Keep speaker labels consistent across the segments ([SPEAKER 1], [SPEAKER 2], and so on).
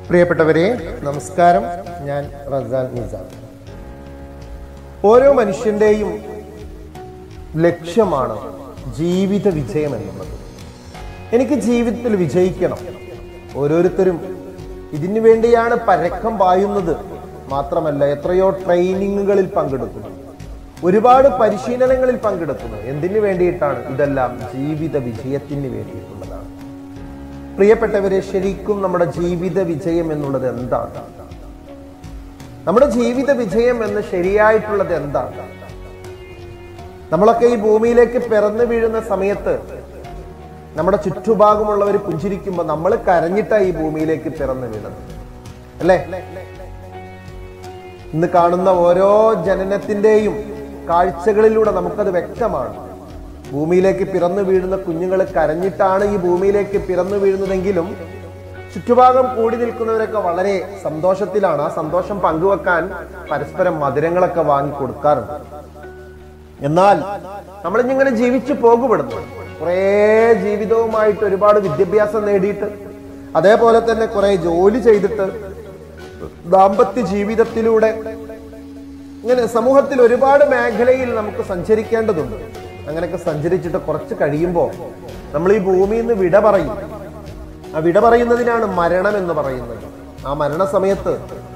[SPEAKER 1] പ്രിയപ്പെട്ടവരെ നമസ്കാരം ഞാൻ റസാൻ നിസാം ഓരോ മനുഷ്യന്റെയും ലക്ഷ്യമാണ് ജീവിത വിജയം എന്നുള്ളത് എനിക്ക് ജീവിതത്തിൽ വിജയിക്കണം ഓരോരുത്തരും ഇതിനു വേണ്ടിയാണ് പരക്കം പായുന്നത് മാത്രമല്ല എത്രയോ ട്രെയിനിങ്ങുകളിൽ പങ്കെടുക്കുന്നു ഒരുപാട് പരിശീലനങ്ങളിൽ പങ്കെടുക്കുന്നു എന്തിനു വേണ്ടിയിട്ടാണ് ഇതെല്ലാം ജീവിത വിജയത്തിന് വേണ്ടിയിട്ടുള്ളതാണ് പ്രിയപ്പെട്ടവരെ ശരിക്കും നമ്മുടെ ജീവിത വിജയം എന്നുള്ളത് എന്താണ് നമ്മുടെ ജീവിത വിജയം എന്ന് ശരിയായിട്ടുള്ളത് എന്താണ് നമ്മളൊക്കെ ഈ ഭൂമിയിലേക്ക് പിറന്നു വീഴുന്ന സമയത്ത് നമ്മുടെ ചുറ്റുഭാഗമുള്ളവർ പുഞ്ചിരിക്കുമ്പോൾ നമ്മൾ കരഞ്ഞിട്ടാണ് ഈ ഭൂമിയിലേക്ക് പിറന്നു വീണത് അല്ലേ ഇന്ന് കാണുന്ന ഓരോ ജനനത്തിന്റെയും കാഴ്ചകളിലൂടെ നമുക്കത് വ്യക്തമാണ് ഭൂമിയിലേക്ക് പിറന്നു വീഴുന്ന കുഞ്ഞുങ്ങൾ കരഞ്ഞിട്ടാണ് ഈ ഭൂമിയിലേക്ക് പിറന്നു വീഴുന്നതെങ്കിലും ചുറ്റുഭാഗം കൂടി നിൽക്കുന്നവരൊക്കെ വളരെ സന്തോഷത്തിലാണ് ആ സന്തോഷം പങ്കുവെക്കാൻ പരസ്പരം മധുരങ്ങളൊക്കെ വാങ്ങി കൊടുക്കാറുണ്ട് എന്നാൽ നമ്മളിങ്ങനെ ജീവിച്ചു പോകുപെടുന്നു കുറേ ജീവിതവുമായിട്ട് ഒരുപാട് വിദ്യാഭ്യാസം നേടിയിട്ട് അതേപോലെ തന്നെ കുറെ ജോലി ചെയ്തിട്ട് ദാമ്പത്യ ജീവിതത്തിലൂടെ ഇങ്ങനെ സമൂഹത്തിൽ ഒരുപാട് മേഖലയിൽ നമുക്ക് സഞ്ചരിക്കേണ്ടതുണ്ട് അങ്ങനെയൊക്കെ സഞ്ചരിച്ചിട്ട് കുറച്ച് കഴിയുമ്പോൾ നമ്മൾ ഈ ഭൂമിയിൽ നിന്ന് വിട പറയും ആ വിട പറയുന്നതിനാണ് മരണം എന്ന് പറയുന്നത് ആ മരണസമയത്ത്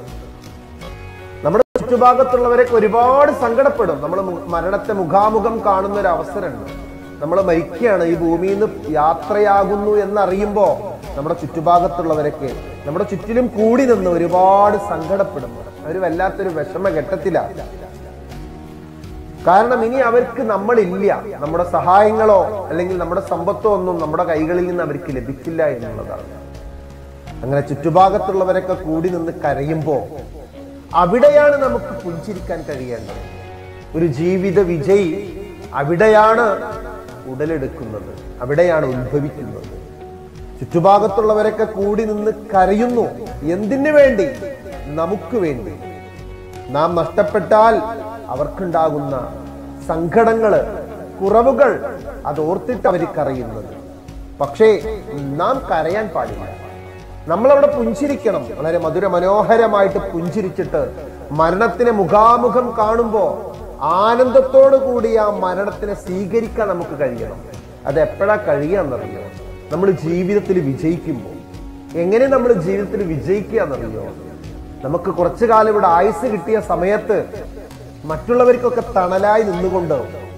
[SPEAKER 1] നമ്മുടെ ചുറ്റുഭാഗത്തുള്ളവരൊക്കെ ഒരുപാട് സങ്കടപ്പെടും നമ്മൾ മരണത്തെ മുഖാമുഖം കാണുന്ന ഒരു അവസരമുണ്ട് നമ്മൾ മരിക്കുകയാണ് ഈ ഭൂമിയിൽ നിന്ന് യാത്രയാകുന്നു എന്നറിയുമ്പോൾ നമ്മുടെ ചുറ്റുഭാഗത്തുള്ളവരൊക്കെ നമ്മുടെ ചുറ്റിലും കൂടി നിന്ന് ഒരുപാട് സങ്കടപ്പെടും അവർ വല്ലാത്തൊരു വിഷമഘട്ടത്തിലാണ് കാരണം ഇനി അവർക്ക് നമ്മളില്ല നമ്മുടെ സഹായങ്ങളോ അല്ലെങ്കിൽ നമ്മുടെ സമ്പത്തോ ഒന്നും നമ്മുടെ കൈകളിൽ നിന്ന് അവർക്ക് ലഭിക്കില്ല എന്നുള്ളതാണ് അങ്ങനെ ചുറ്റുഭാഗത്തുള്ളവരൊക്കെ കൂടി നിന്ന് കരയുമ്പോൾ അവിടെയാണ് നമുക്ക് പുഞ്ചിരിക്കാൻ കഴിയേണ്ടത് ഒരു ജീവിത വിജയി അവിടെയാണ് ഉടലെടുക്കുന്നത് അവിടെയാണ് ഉത്ഭവിക്കുന്നത് ചുറ്റുഭാഗത്തുള്ളവരൊക്കെ കൂടി നിന്ന് കരയുന്നു എന്തിനു വേണ്ടി നമുക്ക് വേണ്ടി നാം നഷ്ടപ്പെട്ടാൽ അവർക്കുണ്ടാകുന്ന സങ്കടങ്ങള് കുറവുകൾ അത് ഓർത്തിട്ട് അവർ കരയുന്നത് പക്ഷേ നാം കരയാൻ പാടില്ല നമ്മളവിടെ പുഞ്ചിരിക്കണം വളരെ മധുര മനോഹരമായിട്ട് പുഞ്ചിരിച്ചിട്ട് മരണത്തിനെ മുഖാമുഖം കാണുമ്പോൾ ആനന്ദത്തോടു കൂടി ആ മരണത്തിനെ സ്വീകരിക്കാൻ നമുക്ക് കഴിയണം അത് എപ്പോഴാ കഴിയാന്നറിയോ നമ്മൾ ജീവിതത്തിൽ വിജയിക്കുമ്പോൾ എങ്ങനെ നമ്മൾ ജീവിതത്തിൽ വിജയിക്കുക എന്നറിയോ നമുക്ക് കുറച്ചു കാലം ഇവിടെ ആയുസ് കിട്ടിയ സമയത്ത് മറ്റുള്ളവർക്കൊക്കെ തണലായി നിന്നുകൊണ്ട്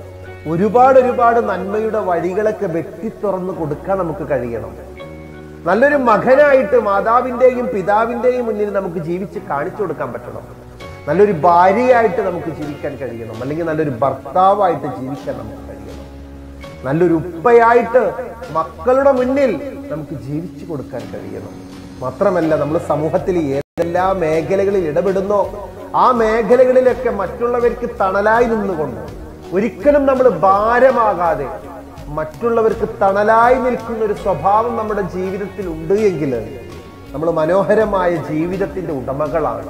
[SPEAKER 1] ഒരുപാട് ഒരുപാട് നന്മയുടെ വഴികളൊക്കെ വെട്ടി തുറന്നു കൊടുക്കാൻ നമുക്ക് കഴിയണം നല്ലൊരു മകനായിട്ട് മാതാവിന്റെയും പിതാവിന്റെയും മുന്നിൽ നമുക്ക് ജീവിച്ച് കാണിച്ചു കൊടുക്കാൻ പറ്റണം നല്ലൊരു ഭാര്യയായിട്ട് നമുക്ക് ജീവിക്കാൻ കഴിയണം അല്ലെങ്കിൽ നല്ലൊരു ഭർത്താവായിട്ട് ജീവിക്കാൻ നമുക്ക് കഴിയണം നല്ലൊരു ഉപ്പയായിട്ട് മക്കളുടെ മുന്നിൽ നമുക്ക് ജീവിച്ചു കൊടുക്കാൻ കഴിയണം മാത്രമല്ല നമ്മൾ സമൂഹത്തിൽ ഏതെല്ലാം മേഖലകളിൽ ഇടപെടുന്നോ ആ മേഖലകളിലൊക്കെ മറ്റുള്ളവർക്ക് തണലായി നിന്നുകൊണ്ട് ഒരിക്കലും നമ്മൾ ഭാരമാകാതെ മറ്റുള്ളവർക്ക് തണലായി നിൽക്കുന്ന ഒരു സ്വഭാവം നമ്മുടെ ജീവിതത്തിൽ ഉണ്ട് എങ്കിൽ നമ്മൾ മനോഹരമായ ജീവിതത്തിന്റെ ഉടമകളാണ്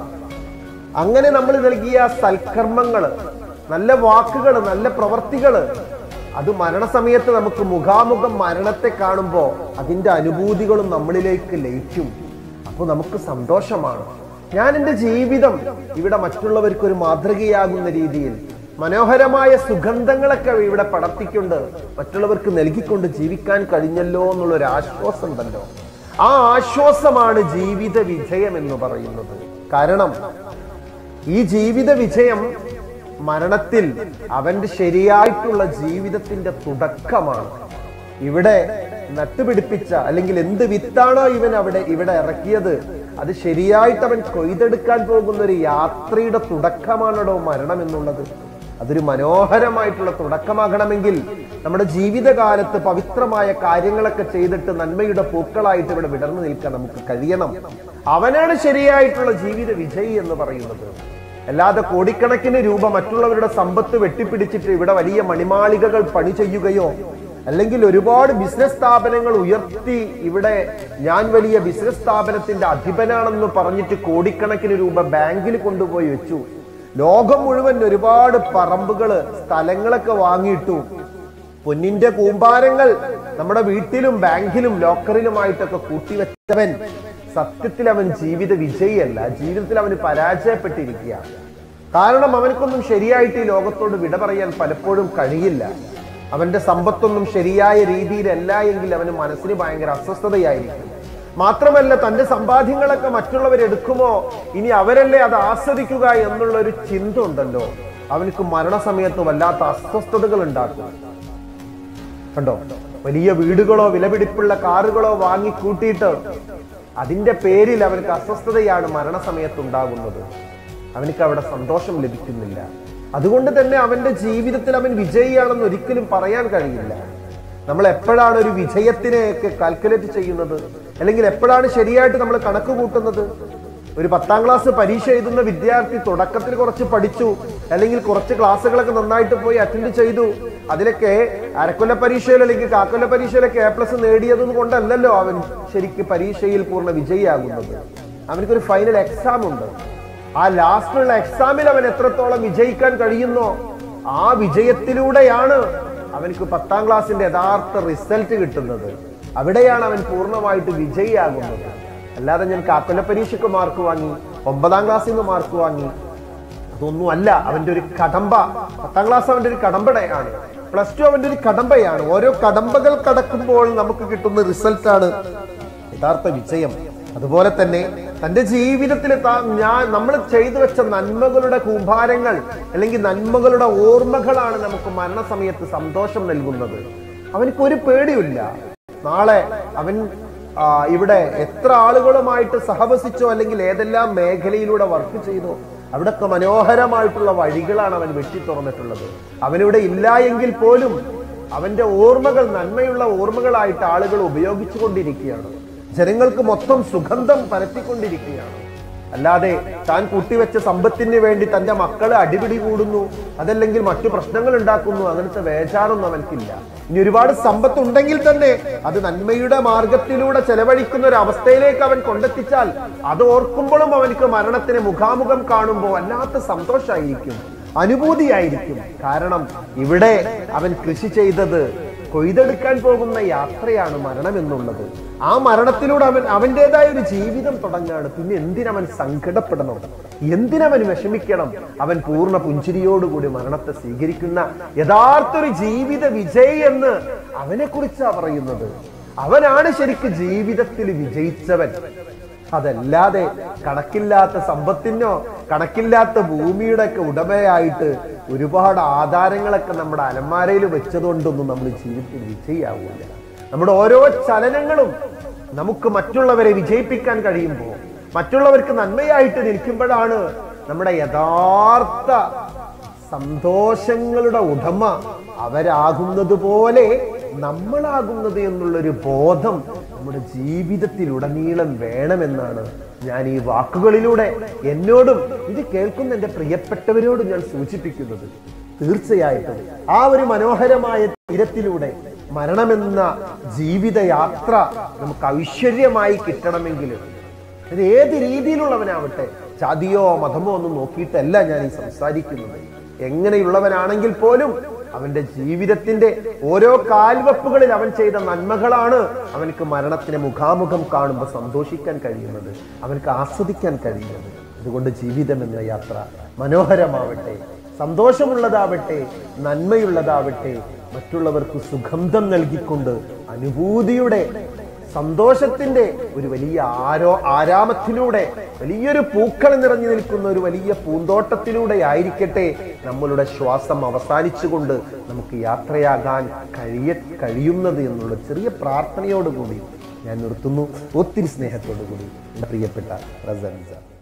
[SPEAKER 1] അങ്ങനെ നമ്മൾ നൽകിയ സൽക്കർമ്മങ്ങള് നല്ല വാക്കുകൾ നല്ല പ്രവർത്തികള് അത് മരണസമയത്ത് നമുക്ക് മുഖാമുഖം മരണത്തെ കാണുമ്പോൾ അതിന്റെ അനുഭൂതികളും നമ്മളിലേക്ക് ലയിക്കും അപ്പോൾ നമുക്ക് സന്തോഷമാണ് ഞാൻ എൻ്റെ ജീവിതം ഇവിടെ മറ്റുള്ളവർക്ക് ഒരു മാതൃകയാകുന്ന രീതിയിൽ മനോഹരമായ സുഗന്ധങ്ങളൊക്കെ ഇവിടെ പടർത്തിക്കൊണ്ട് മറ്റുള്ളവർക്ക് നൽകിക്കൊണ്ട് ജീവിക്കാൻ കഴിഞ്ഞല്ലോ എന്നുള്ളൊരു ആശ്വാസം ഉണ്ടല്ലോ ആ ആശ്വാസമാണ് ജീവിത വിജയം എന്ന് പറയുന്നത് കാരണം ഈ ജീവിത വിജയം മരണത്തിൽ അവന്റെ ശരിയായിട്ടുള്ള ജീവിതത്തിന്റെ തുടക്കമാണ് ഇവിടെ നട്ടുപിടിപ്പിച്ച അല്ലെങ്കിൽ എന്ത് വിത്താണോ ഇവൻ അവിടെ ഇവിടെ ഇറക്കിയത് അത് ശരിയായിട്ട് അവൻ കൊയ്തെടുക്കാൻ പോകുന്ന ഒരു യാത്രയുടെ തുടക്കമാണല്ലോ മരണം എന്നുള്ളത് അതൊരു മനോഹരമായിട്ടുള്ള തുടക്കമാകണമെങ്കിൽ നമ്മുടെ ജീവിതകാലത്ത് പവിത്രമായ കാര്യങ്ങളൊക്കെ ചെയ്തിട്ട് നന്മയുടെ പൂക്കളായിട്ട് ഇവിടെ വിടർന്നു നിൽക്കാൻ നമുക്ക് കഴിയണം അവനാണ് ശരിയായിട്ടുള്ള ജീവിത വിജയി എന്ന് പറയുന്നത് അല്ലാതെ കോടിക്കണക്കിന് രൂപ മറ്റുള്ളവരുടെ സമ്പത്ത് വെട്ടിപ്പിടിച്ചിട്ട് ഇവിടെ വലിയ മണിമാളികകൾ പണി ചെയ്യുകയോ അല്ലെങ്കിൽ ഒരുപാട് ബിസിനസ് സ്ഥാപനങ്ങൾ ഉയർത്തി ഇവിടെ ഞാൻ വലിയ ബിസിനസ് സ്ഥാപനത്തിന്റെ അധിപനാണെന്ന് പറഞ്ഞിട്ട് കോടിക്കണക്കിന് രൂപ ബാങ്കിൽ കൊണ്ടുപോയി വെച്ചു ലോകം മുഴുവൻ ഒരുപാട് പറമ്പുകള് സ്ഥലങ്ങളൊക്കെ വാങ്ങിയിട്ടു പൊന്നിന്റെ കൂമ്പാരങ്ങൾ നമ്മുടെ വീട്ടിലും ബാങ്കിലും ലോക്കറിലുമായിട്ടൊക്കെ കൂട്ടിവെച്ചവൻ സത്യത്തിൽ അവൻ ജീവിത വിജയിയല്ല ജീവിതത്തിൽ അവന് പരാജയപ്പെട്ടിരിക്കുകയാണ് കാരണം അവനക്കൊന്നും ശരിയായിട്ട് ഈ ലോകത്തോട് വിട പറയാൻ പലപ്പോഴും കഴിയില്ല അവന്റെ സമ്പത്തൊന്നും ശരിയായ രീതിയിലല്ല എങ്കിൽ അവന് മനസ്സിന് ഭയങ്കര അസ്വസ്ഥതയായിരിക്കും മാത്രമല്ല തന്റെ സമ്പാദ്യങ്ങളൊക്കെ മറ്റുള്ളവരെടുക്കുമോ ഇനി അവരല്ലേ അത് ആസ്വദിക്കുക എന്നുള്ള ഒരു ചിന്ത ഉണ്ടല്ലോ അവനക്ക് മരണസമയത്ത് വല്ലാത്ത അസ്വസ്ഥതകൾ ഉണ്ടാക്കും കണ്ടോ വലിയ വീടുകളോ വിലപിടിപ്പുള്ള കാറുകളോ വാങ്ങി കൂട്ടിയിട്ട് അതിന്റെ പേരിൽ അവനക്ക് അസ്വസ്ഥതയാണ് മരണസമയത്ത് ഉണ്ടാകുന്നത് അവനക്ക് അവിടെ സന്തോഷം ലഭിക്കുന്നില്ല അതുകൊണ്ട് തന്നെ അവന്റെ ജീവിതത്തിൽ അവൻ വിജയിയാണെന്ന് ഒരിക്കലും പറയാൻ കഴിയില്ല നമ്മൾ എപ്പോഴാണ് ഒരു വിജയത്തിനെയൊക്കെ കാൽക്കുലേറ്റ് ചെയ്യുന്നത് അല്ലെങ്കിൽ എപ്പോഴാണ് ശരിയായിട്ട് നമ്മൾ കണക്ക് കൂട്ടുന്നത് ഒരു പത്താം ക്ലാസ് പരീക്ഷ എഴുതുന്ന വിദ്യാർത്ഥി തുടക്കത്തിൽ കുറച്ച് പഠിച്ചു അല്ലെങ്കിൽ കുറച്ച് ക്ലാസ്സുകളൊക്കെ നന്നായിട്ട് പോയി അറ്റൻഡ് ചെയ്തു അതിലൊക്കെ അരക്കൊല്ല പരീക്ഷയിൽ അല്ലെങ്കിൽ കാക്കൊല്ല പരീക്ഷയിലൊക്കെ എ പ്ലസ് നേടിയതും കൊണ്ടല്ലല്ലോ അവൻ ശരിക്ക് പരീക്ഷയിൽ പൂർണ്ണ വിജയിയാകുന്നത് അവനക്കൊരു ഫൈനൽ എക്സാം ഉണ്ട് ആ ലാസ്റ്റിലുള്ള എക്സാമിൽ അവൻ എത്രത്തോളം വിജയിക്കാൻ കഴിയുന്നോ ആ വിജയത്തിലൂടെയാണ് അവനക്ക് പത്താം ക്ലാസ്സിന്റെ യഥാർത്ഥ റിസൾട്ട് കിട്ടുന്നത് അവിടെയാണ് അവൻ പൂർണ്ണമായിട്ട് വിജയിയാകുന്നത് അല്ലാതെ ഞാൻ കാക്കൊല്ല പരീക്ഷയ്ക്ക് മാർക്ക് വാങ്ങി ഒമ്പതാം ക്ലാസ്സിൽ നിന്ന് മാർക്ക് വാങ്ങി അതൊന്നും അല്ല അവന്റെ ഒരു കടമ്പ പത്താം ക്ലാസ് അവന്റെ ഒരു കടമ്പടയാണ് പ്ലസ് ടു അവന്റെ ഒരു കടമ്പയാണ് ഓരോ കടമ്പകൾ കടക്കുമ്പോൾ നമുക്ക് കിട്ടുന്ന റിസൾട്ടാണ് യഥാർത്ഥ വിജയം അതുപോലെ തന്നെ തന്റെ ജീവിതത്തിൽ താ- ഞാൻ നമ്മൾ ചെയ്തു വെച്ച നന്മകളുടെ കൂമ്പാരങ്ങൾ അല്ലെങ്കിൽ നന്മകളുടെ ഓർമ്മകളാണ് നമുക്ക് മരണസമയത്ത് സന്തോഷം നൽകുന്നത് അവനക്ക് ഒരു പേടിയില്ല നാളെ അവൻ ആ, ഇവിടെ എത്ര ആളുകളുമായിട്ട് സഹവസിച്ചോ അല്ലെങ്കിൽ ഏതെല്ലാം മേഖലയിലൂടെ വർക്ക് ചെയ്തോ അവിടൊക്കെ മനോഹരമായിട്ടുള്ള വഴികളാണ് അവൻ വെട്ടി തുറന്നിട്ടുള്ളത് അവനിവിടെ ഇല്ല എങ്കിൽ പോലും അവന്റെ ഓർമ്മകൾ നന്മയുള്ള ഓർമ്മകളായിട്ട് ആളുകൾ ഉപയോഗിച്ചു കൊണ്ടിരിക്കുകയാണ് ജനങ്ങൾക്ക് മൊത്തം സുഗന്ധം പരത്തിക്കൊണ്ടിരിക്കുകയാണ് അല്ലാതെ താൻ കൂട്ടിവെച്ച സമ്പത്തിന് വേണ്ടി തന്റെ മക്കളെ അടിപിടി കൂടുന്നു അതല്ലെങ്കിൽ മറ്റു പ്രശ്നങ്ങൾ ഉണ്ടാക്കുന്നു അങ്ങനത്തെ വേചാറൊന്നും അവൻക്കില്ല ഇനി ഒരുപാട് സമ്പത്ത് ഉണ്ടെങ്കിൽ തന്നെ അത് നന്മയുടെ മാർഗത്തിലൂടെ ചെലവഴിക്കുന്ന ഒരു അവസ്ഥയിലേക്ക് അവൻ കൊണ്ടെത്തിച്ചാൽ അത് ഓർക്കുമ്പോഴും അവനക്ക് മരണത്തിന് മുഖാമുഖം കാണുമ്പോൾ വല്ലാത്ത സന്തോഷമായിരിക്കും അനുഭൂതിയായിരിക്കും കാരണം ഇവിടെ അവൻ കൃഷി ചെയ്തത് കൊയ്തെടുക്കാൻ പോകുന്ന യാത്രയാണ് മരണം എന്നുള്ളത് ആ മരണത്തിലൂടെ അവൻ അവൻ്റെതായ ഒരു ജീവിതം തുടങ്ങാണ് പിന്നെ എന്തിനവൻ സങ്കടപ്പെടണം എന്തിനവൻ വിഷമിക്കണം അവൻ പൂർണ്ണ പുഞ്ചിരിയോടുകൂടി മരണത്തെ സ്വീകരിക്കുന്ന യഥാർത്ഥ ഒരു ജീവിത വിജയി എന്ന് അവനെ കുറിച്ചാ പറയുന്നത് അവനാണ് ശരിക്ക് ജീവിതത്തിൽ വിജയിച്ചവൻ അതല്ലാതെ കണക്കില്ലാത്ത സമ്പത്തിനോ കണക്കില്ലാത്ത ഭൂമിയുടെ ഒക്കെ ഉടമയായിട്ട് ഒരുപാട് ആധാരങ്ങളൊക്കെ നമ്മുടെ അലമാരയിൽ വെച്ചതുകൊണ്ടൊന്നും നമ്മൾ ജീവിതത്തിൽ വിജയിയാവില്ല നമ്മുടെ ഓരോ ചലനങ്ങളും നമുക്ക് മറ്റുള്ളവരെ വിജയിപ്പിക്കാൻ കഴിയുമ്പോൾ മറ്റുള്ളവർക്ക് നന്മയായിട്ട് നിൽക്കുമ്പോഴാണ് നമ്മുടെ യഥാർത്ഥ സന്തോഷങ്ങളുടെ ഉടമ അവരാകുന്നത് പോലെ നമ്മളാകുന്നത് എന്നുള്ളൊരു ബോധം നമ്മുടെ ജീവിതത്തിൽ ഉടനീളം വേണമെന്നാണ് ഞാൻ ഈ വാക്കുകളിലൂടെ എന്നോടും ഇത് കേൾക്കുന്ന എൻ്റെ പ്രിയപ്പെട്ടവരോടും ഞാൻ സൂചിപ്പിക്കുന്നത് തീർച്ചയായിട്ടും ആ ഒരു മനോഹരമായ തീരത്തിലൂടെ മരണമെന്ന ജീവിതയാത്ര നമുക്ക് ഐശ്വര്യമായി കിട്ടണമെങ്കിൽ ഇത് ഏത് രീതിയിലുള്ളവനാവട്ടെ ജാതിയോ മതമോ ഒന്നും നോക്കിയിട്ടല്ല ഞാൻ ഈ സംസാരിക്കുന്നത് എങ്ങനെയുള്ളവനാണെങ്കിൽ പോലും അവന്റെ ജീവിതത്തിന്റെ ഓരോ കാൽവെപ്പുകളിൽ അവൻ ചെയ്ത നന്മകളാണ് അവനക്ക് മരണത്തിന് മുഖാമുഖം കാണുമ്പോൾ സന്തോഷിക്കാൻ കഴിയുന്നത് അവനക്ക് ആസ്വദിക്കാൻ കഴിയുന്നത് അതുകൊണ്ട് ജീവിതം എന്ന യാത്ര മനോഹരമാവട്ടെ സന്തോഷമുള്ളതാവട്ടെ നന്മയുള്ളതാവട്ടെ മറ്റുള്ളവർക്ക് സുഗന്ധം നൽകിക്കൊണ്ട് അനുഭൂതിയുടെ സന്തോഷത്തിന്റെ ഒരു വലിയ ആരോ ആരാമത്തിലൂടെ വലിയൊരു പൂക്കൾ നിറഞ്ഞു നിൽക്കുന്ന ഒരു വലിയ പൂന്തോട്ടത്തിലൂടെ ആയിരിക്കട്ടെ നമ്മളുടെ ശ്വാസം അവസാനിച്ചുകൊണ്ട് നമുക്ക് യാത്രയാകാൻ കഴിയ കഴിയുന്നത് എന്നുള്ള ചെറിയ പ്രാർത്ഥനയോടുകൂടി ഞാൻ നിർത്തുന്നു ഒത്തിരി സ്നേഹത്തോടു കൂടി എൻ്റെ പ്രിയപ്പെട്ട റസൻസ